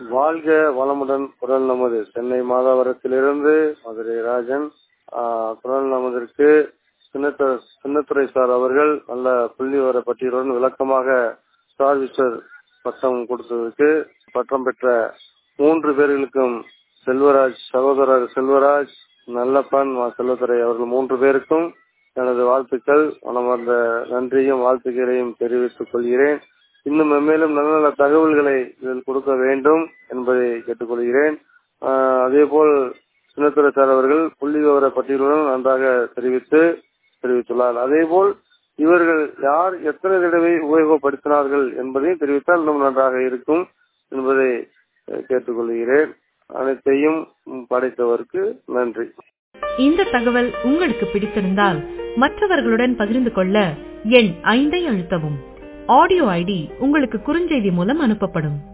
வாழ்க வளமுடன் குரல் நமது சென்னை மாதாவரத்திலிருந்து மதுரை ராஜன் ஆஹ் குரல் நமதிற்கு சின்னத்துறை சின்னத்துறை சார் அவர்கள் நல்ல புள்ளி வர பட்டியலுடன் விளக்கமாக ஸ்டார் விஸ்டர் பட்டம் கொடுத்ததற்கு பட்டம் பெற்ற மூன்று பேர்களுக்கும் செல்வராஜ் சகோதரர் செல்வராஜ் நல்லப்பன் மா செல்வத்துறை அவர்கள் மூன்று பேருக்கும் எனது வாழ்த்துக்கள் மனமார்ந்த நன்றியும் வாழ்த்துக்களையும் தெரிவித்துக் கொள்கிறேன் இன்னும் மென்மேலும் நல்ல நல்ல தகவல்களை இதில் கொடுக்க வேண்டும் என்பதை கேட்டுக்கொள்கிறேன் அதேபோல் சின்னத்துறை சார் அவர்கள் புள்ளி விவர பட்டியலுடன் நன்றாக தெரிவித்து தெரிவித்துள்ளார் அதேபோல் இவர்கள் யார் எத்தனை தடவை உபயோகப்படுத்தினார்கள் என்பதையும் தெரிவித்தால் இன்னும் நன்றாக இருக்கும் என்பதை கேட்டுக்கொள்கிறேன் அனைத்தையும் படைத்தவருக்கு நன்றி இந்த தகவல் உங்களுக்கு பிடித்திருந்தால் மற்றவர்களுடன் பகிர்ந்து கொள்ள எண் ஐந்தை அழுத்தவும் ஆடியோ ஐடி உங்களுக்கு குறுஞ்செய்தி மூலம் அனுப்பப்படும்